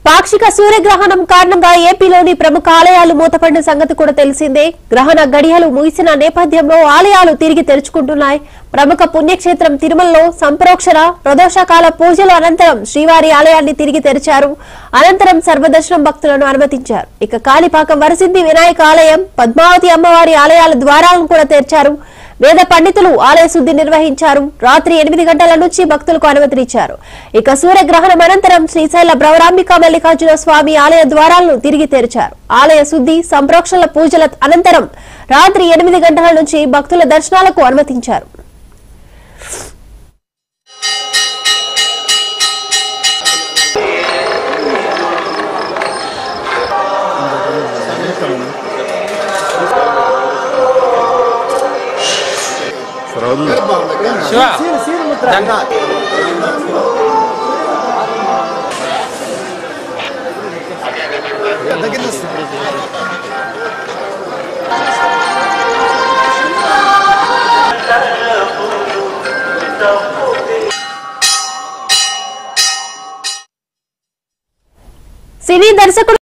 పాక్షిక సూర్యగ్రహణం కారణంగా ఏపీలోని ప్రముఖ ఆలయాలు మూతపడిన సంగతి కూడా తెలిసిందే గ్రహణ గడియలు ముగిసిన నేపథ్యంలో ఆలయాలు తిరిగి తెరుచుకుంటున్నాయి ప్రముఖ పుణ్యక్షేత్రం తిరుమలలో సంప్రోక్షణ ప్రదోషకాల పూజల అనంతరం శ్రీవారి ఆలయాన్ని తిరిగి తెరిచారు అనంతరం సర్వదర్శనం భక్తులను అనుమతించారు ఇక కాళీపాకం వరసిద్ధి వినాయక ఆలయం పద్మావతి అమ్మవారి ఆలయాల ద్వారాలను కూడా తెరిచారు వేద పండితులు ఆలయ శుద్ధి నిర్వహించారు రాత్రి ఎనిమిది గంటల నుంచి భక్తులకు అనుమతినిచ్చారు ఇక సూర్యగ్రహణం అనంతరం శ్రీశైల బ్రవరాంబిక మల్లికార్జున స్వామి ఆలయ ద్వారాలను తిరిగి తెరిచారు ఆలయ శుద్ధి సంప్రోక్షణల పూజల అనంతరం రాత్రి ఎనిమిది గంటల నుంచి భక్తుల దర్శనాలకు అనుమతించారు శివ సినీ దర్శకుడు